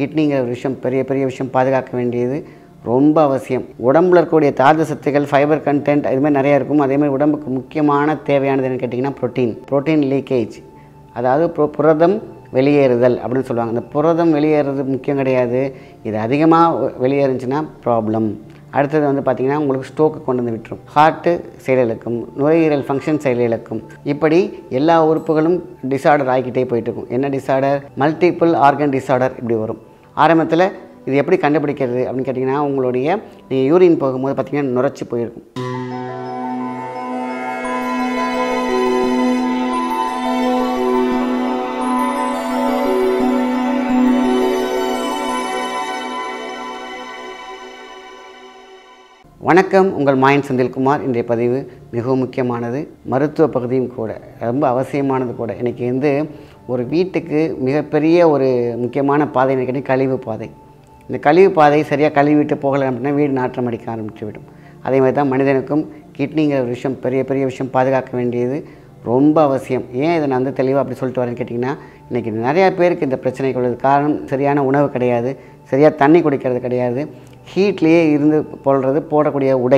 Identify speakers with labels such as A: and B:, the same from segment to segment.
A: கிட்னிங்கிற ஒரு விஷயம் பெரிய பெரிய விஷயம் பாதுகாக்க வேண்டியது ரொம்ப அவசியம் உடம்புல இருக்கக்கூடிய தாது சத்துக்கள் ஃபைபர் கண்டென்ட் இது மாதிரி நிறையா இருக்கும் அதே மாதிரி உடம்புக்கு முக்கியமான தேவையானது என்னன்னு கேட்டிங்கன்னா ப்ரோட்டீன் ப்ரோட்டீன் லீக்கேஜ் அதாவது புர- புரதம் வெளியேறுதல் அப்படின்னு சொல்லுவாங்க இந்த புரதம் வெளியேறது முக்கியம் கிடையாது இது அதிகமாக வெளியேறுச்சுன்னா ப்ராப்ளம் அடுத்தது வந்து பார்த்திங்கன்னா உங்களுக்கு ஸ்ட்ரோக்கு கொண்டு வந்து விட்டுரும் ஹார்ட்டு செயலிழக்கும் நுரையீரல் ஃபங்க்ஷன் செயலிழக்கும் இப்படி எல்லா உறுப்புகளும் டிசார்டர் ஆகிக்கிட்டே போயிட்டு இருக்கும் என்ன டிசார்டர் மல்டிபிள் ஆர்கன் டிசார்டர் இப்படி வரும் ஆரம்பத்தில் இது எப்படி கண்டுபிடிக்கிறது அப்படின்னு கேட்டிங்கன்னா உங்களுடைய நீங்கள் யூரின் போகும்போது பார்த்திங்கன்னா நுரைச்சி போயிருக்கும் வணக்கம் உங்கள் மாயன் செந்தில்குமார் இன்றைய பதிவு மிகவும் முக்கியமானது மருத்துவ பகுதியும் கூட ரொம்ப அவசியமானது கூட இன்றைக்கி வந்து ஒரு வீட்டுக்கு மிகப்பெரிய ஒரு முக்கியமான பாதை எனக்கு கழிவு பாதை இந்த கழிவு பாதை சரியாக கழுவிட்டு போகலை அப்படின்னா வீடு நாற்றம் அடிக்க ஆரம்பித்து விடும் அதே மாதிரி தான் மனிதனுக்கும் கிட்னிங்கிற ஒரு விஷயம் பெரிய பெரிய விஷயம் பாதுகாக்க வேண்டியது ரொம்ப அவசியம் ஏன் இதை நான் வந்து தெளிவாக அப்படி சொல்லிட்டு வரேன்னு கேட்டிங்கன்னா இன்றைக்கி நிறையா பேருக்கு இந்த பிரச்சனைக்கு உள்ளது காரணம் சரியான உணவு கிடையாது சரியாக தண்ணி குடிக்கிறது கிடையாது ஹீட்லேயே இருந்து போடுறது போடக்கூடிய உடை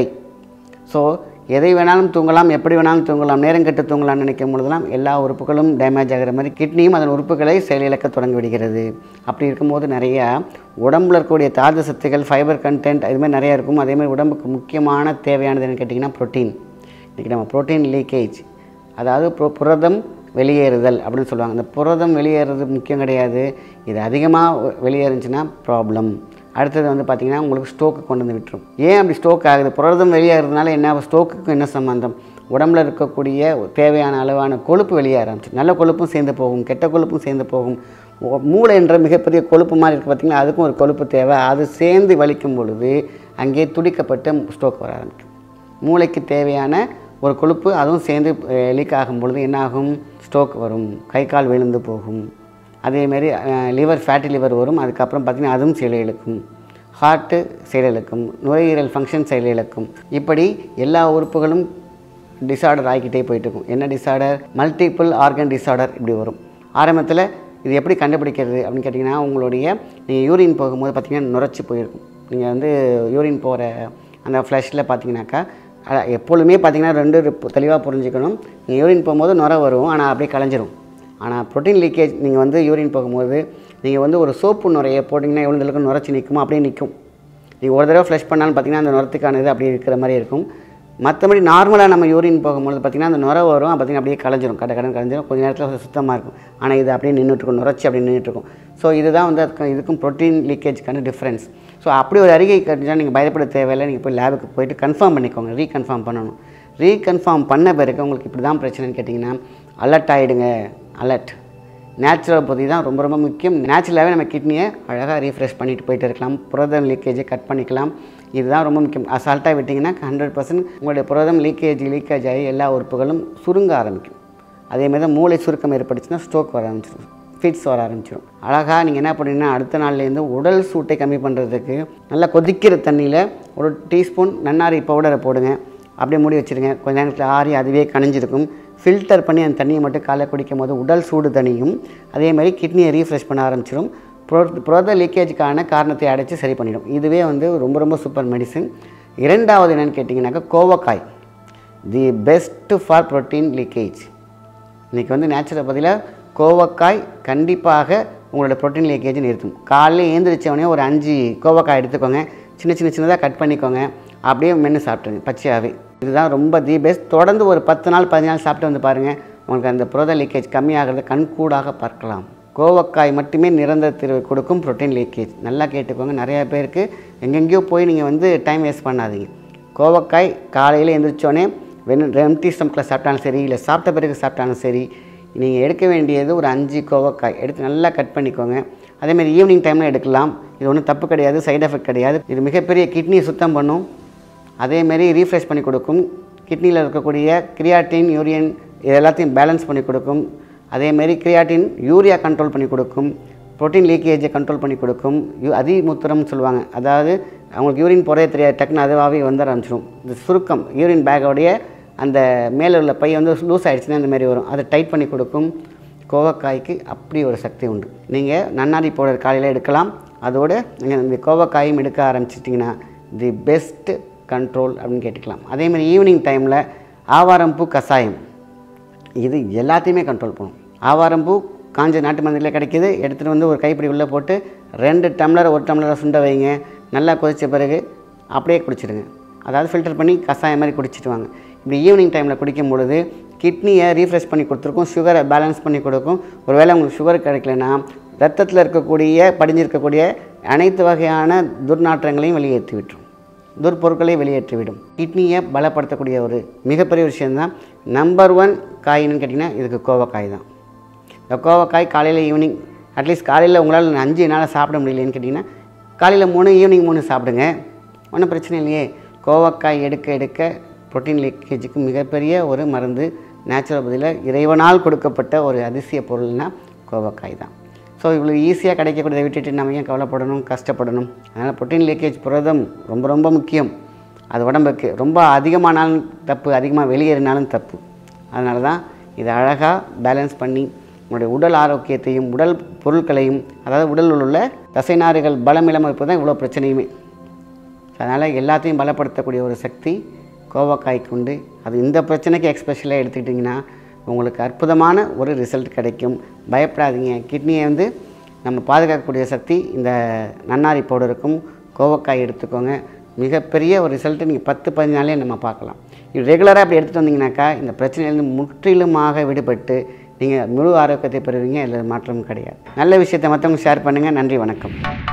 A: ஸோ எதை வேணாலும் தூங்கலாம் எப்படி வேணாலும் தூங்கலாம் நேரம் கெட்டு தூங்கலாம்னு நினைக்கும் பொழுதெல்லாம் எல்லா உறுப்புகளும் டேமேஜ் ஆகிற மாதிரி கிட்னியும் அதன் உறுப்புகளை செயலிழக்க தொடங்கி விடுகிறது அப்படி இருக்கும்போது நிறையா உடம்புல இருக்கக்கூடிய தாது சத்துக்கள் ஃபைபர் கண்டென்ட் இது மாதிரி நிறையா இருக்கும் அதே மாதிரி உடம்புக்கு முக்கியமான தேவையானது என்னன்னு கேட்டிங்கன்னா ப்ரோட்டீன் இன்றைக்கி நம்ம ப்ரோட்டீன் லீக்கேஜ் அதாவது புர புரதம் வெளியேறுதல் அப்படின்னு சொல்லுவாங்க இந்த புரதம் வெளியேறது முக்கியம் கிடையாது இது அதிகமாக வெளியேறுச்சுன்னா ப்ராப்ளம் அடுத்தது வந்து பார்த்திங்கன்னா உங்களுக்கு ஸ்ட்ரோக்கு கொண்டு வந்து விட்டுரும் ஏன் அப்படி ஸ்ட்ரோக் ஆகுது புரதம் வெளியேறதுனால என்ன ஸ்ட்ரோக்குக்கும் என்ன சம்மந்தம் உடம்புல இருக்கக்கூடிய தேவையான அளவான கொழுப்பு வெளியே ஆரம்பிச்சு நல்ல கொழுப்பும் சேர்ந்து போகும் கெட்ட கொழுப்பும் சேர்ந்து போகும் ஒ- மூளை என்ற மிகப்பெரிய கொழுப்பு மாதிரி இருக்குது பார்த்திங்கன்னா அதுக்கும் ஒரு கொழுப்பு தேவை அது சேர்ந்து வலிக்கும் பொழுது அங்கே துடிக்கப்பட்டு ஸ்ட்ரோக் வர ஆரம்பிக்கும் மூளைக்கு தேவையான ஒரு கொழுப்பு அதுவும் சேர்ந்து லீக் ஆகும் பொழுது என்னாகும் ஸ்ட்ரோக் வரும் கை கால் விழுந்து போகும் அதேமாரி லிவர் ஃபேட்டி லிவர் வரும் அதுக்கப்புறம் பார்த்திங்கன்னா அதுவும் செயலிழக்கும் ஹார்ட்டு செயலிழக்கும் நுரையீரல் ஃபங்க்ஷன் செயலிழக்கும் இப்படி எல்லா உறுப்புகளும் டிசார்டர் ஆகிக்கிட்டே போயிட்டு இருக்கும் என்ன டிசார்டர் மல்டிபிள் ஆர்கன் டிசார்டர் இப்படி வரும் ஆரம்பத்தில் இது எப்படி கண்டுபிடிக்கிறது அப்படின்னு கேட்டிங்கன்னா உங்களுடைய நீங்கள் யூரின் போகும்போது பார்த்திங்கன்னா நுரைச்சி போயிருக்கும் நீங்கள் வந்து யூரின் போகிற அந்த ஃப்ளஷில் பார்த்தீங்கன்னாக்கா அஹ், எப்பொழுதுமே பார்த்தீங்கன்னா ரெண்டு தெளிவாக புரிஞ்சுக்கணும் நீங்கள் யூரின் போகும்போது நுரை வரும் ஆனால் அப்படியே கலைஞ்சிரும் ஆனால் ப்ரோட்டீன் லீக்கேஜ் நீங்கள் வந்து யூரின் போகும்போது நீங்கள் வந்து ஒரு சோப்பு நுரையை போட்டிங்கன்னா எவ்வளோ அளவுக்கு நுரைச்சி நிற்குமோ அப்படியே நிற்கும் நீங்கள் ஒரு தடவை ஃப்ளஷ் பண்ணாலும் பார்த்தீங்கன்னா அந்த நுரத்துக்கான இது அப்படியே இருக்கிற மாதிரி இருக்கும் மற்றபடி நார்மலாக நம்ம யூரின் போகும்போது பார்த்திங்கன்னா அந்த நுரை வரும் பார்த்திங்கன்னா அப்படியே கலைஞ்சிரும் கடை கடன் கலைஞ்சிரும் கொஞ்ச நேரத்தில் சுத்தமாக இருக்கும் ஆனால் இது அப்படியே நின்றுட்டுருக்கும் நுரைச்சி அப்படியே நின்றுட்டுருக்கும் ஸோ இதுதான் வந்து அதுக்கு இதுக்கும் ப்ரோட்டீன் லீக்கேஜ்க்கான டிஃப்ரென்ஸ் ஸோ அப்படி ஒரு அறிக்கை கட்டிச்சா நீங்கள் பயப்பட தேவையில்லை நீங்கள் போய் லேபுக்கு போயிட்டு கன்ஃபார்ம் பண்ணிக்கோங்க ரீகன்ஃபார்ம் பண்ணணும் ரீகன்ஃபார்ம் பண்ண பிறகு உங்களுக்கு இப்படி தான் பிரச்சனைன்னு கேட்டிங்கன்னா அலர்ட் ஆகிடுங்க அலர்ட் நேச்சுரல் பற்றி தான் ரொம்ப ரொம்ப முக்கியம் நேச்சுரலாகவே நம்ம கிட்னியை அழகாக ரீஃப்ரெஷ் பண்ணிட்டு போயிட்டு இருக்கலாம் புரதம் லீக்கேஜை கட் பண்ணிக்கலாம் இதுதான் ரொம்ப முக்கியம் அசால்ட்டாக விட்டிங்கன்னா ஹண்ட்ரட் பர்சன்ட் உங்களுடைய புரதம் லீக்கேஜ் லீக்கேஜ் ஆகி எல்லா உறுப்புகளும் சுருங்க ஆரம்பிக்கும் அதேமாதிரி தான் மூளை சுருக்கம் ஏற்பட்டுச்சுன்னா ஸ்ட்ரோக் வர ஆரம்பிச்சிடும் ஃபிட்ஸ் வர ஆரம்பிச்சிடும் அழகாக நீங்கள் என்ன பண்ணீங்கன்னா அடுத்த நாள்லேருந்து உடல் சூட்டை கம்மி பண்ணுறதுக்கு நல்லா கொதிக்கிற தண்ணியில் ஒரு டீஸ்பூன் நன்னாரி பவுடரை போடுங்க அப்படியே மூடி வச்சுருங்க கொஞ்ச நேரத்தில் ஆறி அதுவே கணிஞ்சிருக்கும் ஃபில்டர் பண்ணி அந்த தண்ணியை மட்டும் காலை குடிக்கும் போது உடல் சூடு தனியும் அதே மாதிரி கிட்னியை ரீஃப்ரெஷ் பண்ண ஆரம்பிச்சிடும் புரோ புரத லீக்கேஜுக்கான காரணத்தை அடைச்சி சரி பண்ணிடும் இதுவே வந்து ரொம்ப ரொம்ப சூப்பர் மெடிசின் இரண்டாவது என்னென்னு கேட்டிங்கனாக்கா கோவக்காய் the best for protein leakage இன்றைக்கி வந்து நேச்சுரல் பதிலாக கோவக்காய் கண்டிப்பாக உங்களோட ப்ரோட்டீன் லீக்கேஜ் நிறுத்தும் காலையில் ஏந்திரிச்சவொடனே ஒரு அஞ்சு கோவக்காய் எடுத்துக்கோங்க சின்ன சின்ன சின்னதாக கட் பண்ணிக்கோங்க அப்படியே மென்று சாப்பிட்ருங்க பச்சையாகவே இதுதான் ரொம்ப தி பெஸ்ட் தொடர்ந்து ஒரு பத்து நாள் பதினஞ்சு நாள் சாப்பிட்டு வந்து பாருங்கள் உங்களுக்கு அந்த புரத லீக்கேஜ் கம்மியாகிறத கண்கூடாக பார்க்கலாம் கோவக்காய் மட்டுமே நிரந்தர தீர்வை கொடுக்கும் ப்ரோட்டீன் லீக்கேஜ் நல்லா கேட்டுக்கோங்க நிறையா பேருக்கு எங்கெங்கேயோ போய் நீங்கள் வந்து டைம் வேஸ்ட் பண்ணாதீங்க கோவக்காய் காலையில் எழுந்திரிச்சோடனே வெறும் எம்டி ஸ்டம்கில் சாப்பிட்டாலும் சரி இல்லை சாப்பிட்ட பிறகு சாப்பிட்டாலும் சரி நீங்கள் எடுக்க வேண்டியது ஒரு அஞ்சு கோவக்காய் எடுத்து நல்லா கட் பண்ணிக்கோங்க அதேமாதிரி ஈவினிங் டைமில் எடுக்கலாம் இது ஒன்றும் தப்பு கிடையாது சைடு எஃபெக்ட் கிடையாது இது மிகப்பெரிய கிட்னியை சுத்தம் பண்ணும் அதேமாரி ரீஃப்ரெஷ் பண்ணி கொடுக்கும் கிட்னியில் இருக்கக்கூடிய கிரியாட்டின் யூரியன் இது எல்லாத்தையும் பேலன்ஸ் பண்ணி கொடுக்கும் அதேமாரி கிரியாட்டின் யூரியா கண்ட்ரோல் பண்ணி கொடுக்கும் புரோட்டீன் லீக்கேஜை கண்ட்ரோல் பண்ணி கொடுக்கும் யூ அதிமூத்திரம்னு சொல்லுவாங்க அதாவது அவங்களுக்கு யூரின் போகிறதே தெரியாது டக்குன்னு அதுவாகவே வந்து ஆரம்பிச்சிடும் இந்த சுருக்கம் யூரின் பேக்கோடைய அந்த மேலே உள்ள பை வந்து லூஸ் ஆகிடுச்சுன்னா இந்த மாதிரி வரும் அதை டைட் பண்ணி கொடுக்கும் கோவக்காய்க்கு அப்படி ஒரு சக்தி உண்டு நீங்கள் நன்னாரி பவுடர் காலையில் எடுக்கலாம் அதோடு நீங்கள் இந்த கோவக்காயும் எடுக்க ஆரம்பிச்சிட்டிங்கன்னா தி பெஸ்ட் கண்ட்ரோல் அப்படின்னு கேட்டுக்கலாம் அதே மாதிரி ஈவினிங் டைமில் ஆவாரம்பூ கஷாயம் இது எல்லாத்தையுமே கண்ட்ரோல் பண்ணும் ஆவாரம்பூ காஞ்ச நாட்டு மந்திரில் கிடைக்கிது எடுத்துகிட்டு வந்து ஒரு கைப்பிடி உள்ளே போட்டு ரெண்டு டம்ளர் ஒரு டம்ளரை சுண்ட வைங்க நல்லா கொதித்த பிறகு அப்படியே குடிச்சிடுங்க அதாவது ஃபில்டர் பண்ணி கஷாயம் மாதிரி குடிச்சிட்டு வாங்க இப்படி ஈவினிங் டைமில் குடிக்கும் பொழுது கிட்னியை ரீஃப்ரெஷ் பண்ணி கொடுத்துருக்கும் சுகரை பேலன்ஸ் பண்ணி கொடுக்கும் ஒருவேளை உங்களுக்கு சுகர் கிடைக்கலனா ரத்தத்தில் இருக்கக்கூடிய படிஞ்சிருக்கக்கூடிய அனைத்து வகையான துர்நாற்றங்களையும் வெளியேற்றி விட்டுரும் துர்பொருட்களை வெளியேற்றிவிடும் கிட்னியை பலப்படுத்தக்கூடிய ஒரு மிகப்பெரிய விஷயம்தான் நம்பர் ஒன் காயின்னு கேட்டிங்கன்னா இதுக்கு கோவக்காய் தான் இந்த கோவக்காய் காலையில் ஈவினிங் அட்லீஸ்ட் காலையில் உங்களால் அஞ்சு நாள் சாப்பிட முடியலன்னு கேட்டிங்கன்னா காலையில் மூணு ஈவினிங் மூணு சாப்பிடுங்க ஒன்றும் பிரச்சனை இல்லையே கோவக்காய் எடுக்க எடுக்க புரோட்டீன் லீக்கேஜுக்கு மிகப்பெரிய ஒரு மருந்து நேச்சுரோபதியில் இறைவனால் கொடுக்கப்பட்ட ஒரு அதிசய பொருள்னா கோவக்காய் தான் ஸோ இவ்வளோ ஈஸியாக கிடைக்கக்கூடியதை விட்டுட்டு நம்ம ஏன் கவலைப்படணும் கஷ்டப்படணும் அதனால் புரோட்டீன் லீக்கேஜ் புரதம் ரொம்ப ரொம்ப முக்கியம் அது உடம்புக்கு ரொம்ப அதிகமானாலும் தப்பு அதிகமாக வெளியேறினாலும் தப்பு அதனால தான் இதை அழகாக பேலன்ஸ் பண்ணி உங்களுடைய உடல் ஆரோக்கியத்தையும் உடல் பொருட்களையும் அதாவது உடலில் உள்ள தசைநாறுகள் பலம் இல்லாமல் இருப்பது தான் இவ்வளோ பிரச்சனையுமே அதனால் எல்லாத்தையும் பலப்படுத்தக்கூடிய ஒரு சக்தி கோவக்காய்க்கு உண்டு அது இந்த பிரச்சனைக்கு எக்ஸ்பெஷலாக எடுத்துக்கிட்டிங்கன்னா உங்களுக்கு அற்புதமான ஒரு ரிசல்ட் கிடைக்கும் பயப்படாதீங்க கிட்னியை வந்து நம்ம பாதுகாக்கக்கூடிய சக்தி இந்த நன்னாரி பவுடருக்கும் கோவக்காய் எடுத்துக்கோங்க மிகப்பெரிய ஒரு ரிசல்ட்டு நீங்கள் பத்து பதினஞ்சு நாளே நம்ம பார்க்கலாம் இது ரெகுலராக அப்படி எடுத்துகிட்டு வந்தீங்கன்னாக்கா இந்த பிரச்சனையிலேருந்து முற்றிலுமாக விடுபட்டு நீங்கள் முழு ஆரோக்கியத்தை பெறுவீங்க இல்லை மாற்றமும் கிடையாது நல்ல விஷயத்தை மற்றவங்க ஷேர் பண்ணுங்கள் நன்றி வணக்கம்